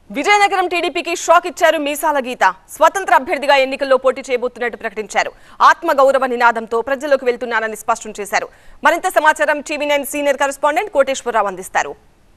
విజయనగరం టీడీపీకి షాక్ ఇచ్చారు మీసాల గీత స్వతంత్ర అభ్యర్థిగా ఎన్నికల్లో పోటీ చేయబోతున్నట్టు ప్రకటించారు ఆత్మ గౌరవ నినాదంతో ప్రజల్లోకి వెళ్తున్నానని స్పష్టం చేశారు మరింత సమాచారం TV nine senior correspondent Koteswararao అందిస్తారు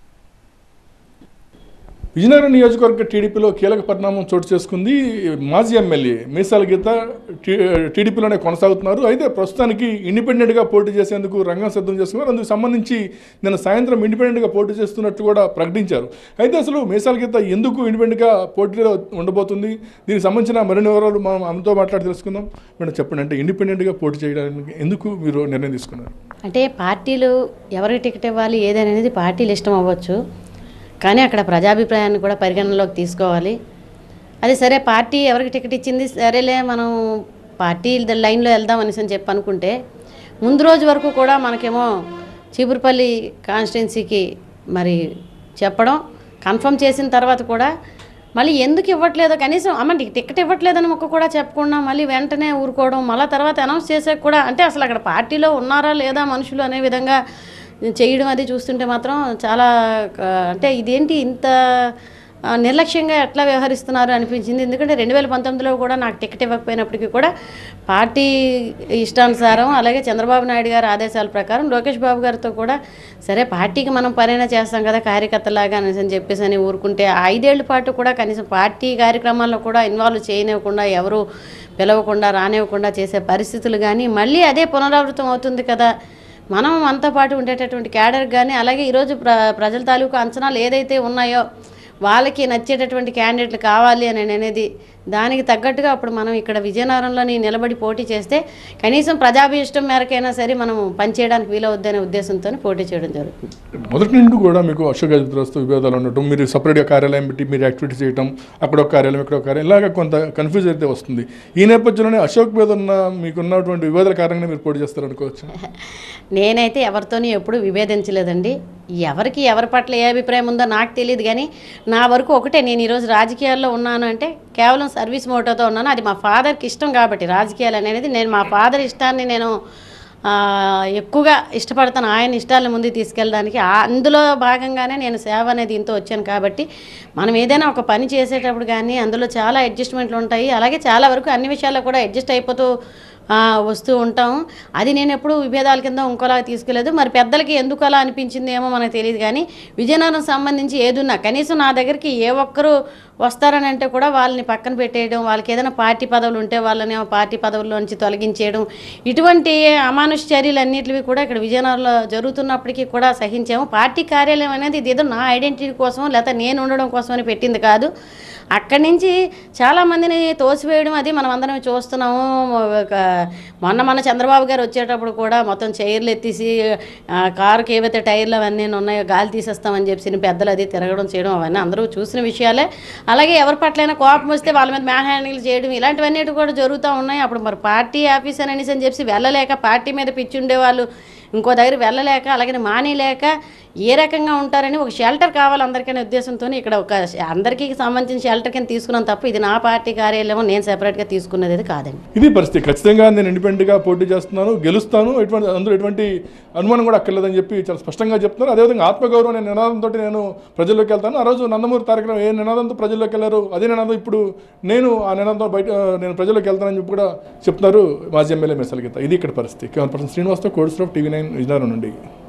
విజయనగరం నియోజకవర్గ టీడీపీలో కీలక పరిణామం చోటు చేసుకుంది మాజీ ఎమ్మెల్యే మీసాల గీత టీ- టీడీపీలోనే కొనసాగుతున్నారు అయితే ప్రస్తుతానికి ఇండిపెండెంట్గా పోటీ చేసేందుకు రంగం సిద్ధం చేసుకున్నారు అందుకు సంబంధించి నిన్న సాయంత్రం ఇండిపెండెంట్గా పోటీ చేస్తున్నట్టు కూడా ప్రకటించారు అయితే అసలు మీసాల గీత ఎందుకు ఇండిపెండెంట్గా పోటీలో ఉండబోతుంది దీనికి సంబంధించిన మరిన్ని వివరాలు మనం ఆమెతో మాట్లాడి తెలుసుకుందాం మేడం చెప్పండి అంటే ఇండిపెండెంట్గా పోటీ చేయడానికి ఎందుకు మీరు నిర్ణయం తీసుకున్నారు అంటే పార్టీలు ఎవరికి టికెట్ ఇవ్వాలి ఏదనేది పార్టీలు ఇష్టం అవ్వచ్చు కానీ అక్కడ ప్రజాభిప్రాయాన్ని కూడా పరిగణనలోకి తీసుకోవాలి అది సరే పార్టీ ఎవరికి టికెట్ ఇచ్చింది సరేలే మనం పార్టీ లైన్లో వెళ్దాం అనేసి అని చెప్పి అనుకుంటే ముందు రోజు వరకు కూడా మనకేమో చీపురుపల్లి కాన్స్టిట్యున్సీకి మరి చెప్పడం కన్ఫర్మ్ చేసిన తర్వాత కూడా మళ్ళీ ఎందుకు ఇవ్వట్లేదో కనీసం అమ్మ నీకు టికెట్ ఇవ్వట్లేదని మొక్క కూడా చెప్పకుండా మళ్ళీ వెంటనే ఊరుకోవడం మళ్ళీ తర్వాత అనౌన్స్ చేసాక కూడా అంటే అసలు అక్కడ పార్టీలో ఉన్నారా లేదా మనుషులు అనే విధంగా చేయడం అది చూస్తుంటే మాత్రం చాలా ఆ, అంటే ఇదేంటి ఇంత ఆ, నిర్లక్ష్యంగా ఎట్లా వ్యవహరిస్తున్నారు అనిపించింది ఎందుకంటే రెండు వేల పంతొమ్మిదిలో కూడా నాకు టికెట్ ఇవ్వకపోయినప్పటికీ కూడా పార్టీ ఇష్టానుసారం అలాగే చంద్రబాబు నాయుడు గారి ఆదేశాల ప్రకారం లోకేష్ బాబు గారితో కూడా సరే పార్టీకి మనం పనైనా చేస్తాం కదా కార్యకర్తలాగా అనేసి అని చెప్పేసి అని ఊరుకుంటే ఆ ఐదేళ్ల పాటు కూడా కనీసం పార్టీ కార్యక్రమాల్లో కూడా ఇన్వాల్వ్ చేయనివ్వకుండా ఎవరు పిలవకుండా రానివ్వకుండా చేసే పరిస్థితులు కానీ మళ్ళీ అదే పునరావృతం అవుతుంది కదా మనం మనతో పాటు ఉండేటటువంటి క్యాడర్ కానీ అలాగే ఈరోజు ప్ర ప్రజల తాలూకు అంచనాలు ఏదైతే ఉన్నాయో వాళ్ళకి నచ్చేటటువంటి క్యాండిడేట్లు కావాలి అని అనేది దానికి తగ్గట్టుగా అప్పుడు మనం ఇక్కడ విజయనగరంలోని నిలబడి పోటీ చేస్తే కనీసం ప్రజాభీష్టం మేరకైనా సరే మనం పనిచేయడానికి వీలవుద్దనే ఉద్దేశంతో పోటీ చేయడం జరుగుతుంది మొదటి నుండి కూడా మీకు అశోక్ గజపతిరాజుతో విభేదాలు ఉండటం మీరు సపరేట్గా కార్యాలయం పెట్టి మీరు యాక్టివిటీ చేయటం అక్కడ ఒక కార్యాలయం ఇక్కడ ఒక కార్యాలయం ఇలాగ కొంత కన్ఫ్యూజ్ అయితే వస్తుంది ఈ నేపథ్యంలోనే అశోక్ మీద ఉన్న మీకు ఉన్నటువంటి విభేదాల కారణంగా మీరు పోటీ చేస్తారు అనుకోవచ్చు నేనైతే ఎవరితోని ఎప్పుడు విభేదించలేదండి ఎవరికి ఎవరి పట్ల ఏ అభిప్రాయం ఉందో నాకు తెలియదు కానీ నా వరకు ఒకటే నేను ఈరోజు రాజకీయాల్లో ఉన్నాను అంటే కేవలం సర్వీస్ మోటోతో ఉన్నాను అది మా ఫాదర్కి ఇష్టం కాబట్టి రాజకీయాలు అనేది నేను మా ఫాదర్ ఇష్టాన్ని నేను ఆ, ఎక్కువగా ఇష్టపడతాను ఆయన ఇష్టాలను ముందుకు తీసుకెళ్ళడానికి ఆ- అందులో భాగంగానే నేను సేవ అనేది దీంతో వచ్చాను కాబట్టి మనం ఏదైనా ఒక పని చేసేటప్పుడు కానీ అందులో చాలా అడ్జస్ట్మెంట్లు ఉంటాయి అలాగే చాలా వరకు అన్ని విషయాల్లో కూడా అడ్జస్ట్ అయిపోతూ ఆ, వస్తూ ఉంటాం అది నేను ఎప్పుడు విభేదాల కింద ఇంకోలా తీసుకెళ్ళలేదు మరి పెద్దలకి ఎందుకు అలా అనిపించింది ఏమో మనకు తెలియదు కానీ విజయనగరం సంబంధించి ఏదున్నా కనీసం నా దగ్గరికి ఏ ఒక్కరు వస్తారని అంటే కూడా వాళ్ళని పక్కన పెట్టేయడం వాళ్ళకి ఏదైనా పార్టీ పదవులు ఉంటే వాళ్ళని ఆ పార్టీ పదవుల్లోంచి తొలగించేయడం ఇటువంటి అమానుష చర్యలు అన్నిటివి కూడా ఇక్కడ విజయనగరంలో జరుగుతున్నప్పటికీ కూడా సహించాము పార్టీ కార్యాలయం అనేది ఇది ఏదో నా ఐడెంటిటీ కోసం లేకపోతే నేను ఉండడం కోసమని పెట్టింది కాదు అక్కడి నుంచి చాలామందిని తోసివేయడం అది మనం అందరం చూస్తున్నాము ఒక మొన్న మన చంద్రబాబు గారు వచ్చేటప్పుడు కూడా మొత్తం చైర్లు ఎత్తేసి ఆ, కారుకి ఏవైతే టైర్లు అవన్నీ ఉన్నాయో గాలి తీసేస్తామని చెప్పి పెద్దలు అది తిరగడం చేయడం అవన్నీ అందరూ చూసిన విషయాలే అలాగే ఎవరి పట్లైనా కోపం వస్తే వాళ్ళ మీద మ్యాన్ హ్యాండిల్ చేయడం ఇలాంటివన్నీ కూడా జరుగుతూ ఉన్నాయి అప్పుడు మరి పార్టీ ఆఫీసర్ అనేసి అని చెప్పి వెళ్ళలేక పార్టీ మీద పిచ్చి ఉండేవాళ్ళు ఇంకో దగ్గర వెళ్ళలేక అలాగే మానేలేక ఏ రకంగా ఉంటారని ఒక షెల్టర్ కావాలి అందరికనే ఉద్దేశంతో ఇక్కడ ఒక అందరికీ సంబంధించిన షెల్టర్ కింద తీసుకున్నాను తప్ప ఇది నా పార్టీ కార్యాలయం నేను సెపరేట్గా తీసుకున్నది అది కాదండి ఇది పరిస్థితి ఖచ్చితంగా నేను ఇండిపెండెంట్గా పోటీ చేస్తున్నాను గెలుస్తాను ఎటువంటి అందులో ఎటువంటి అనుమానం కూడా అక్కర్లేదని చెప్పి చాలా స్పష్టంగా చెప్తున్నారు అదేవిధంగా ఆత్మగౌరవం అనే నినాదంతో నేను ప్రజల్లోకి వెళ్తాను ఆ రోజు నందమూరి తారక రామారావు ఏ నినాదంతో ప్రజల్లోకి వెళ్ళారు అదే నినాదం ఇప్పుడు నేను ఆ నినాదంతో బయట నేను ప్రజల్లోకి వెళ్తానని చెప్పి కూడా చెప్తున్నారు మాజీ ఎమ్మెల్యే మెసల్ గీత ఇది ఇక్కడ పరిస్థితి కెమెరా పర్సన్ శ్రీనివాస్తో కోడిశ్రావు టీవీ నైన్ విజయనగరం నుండి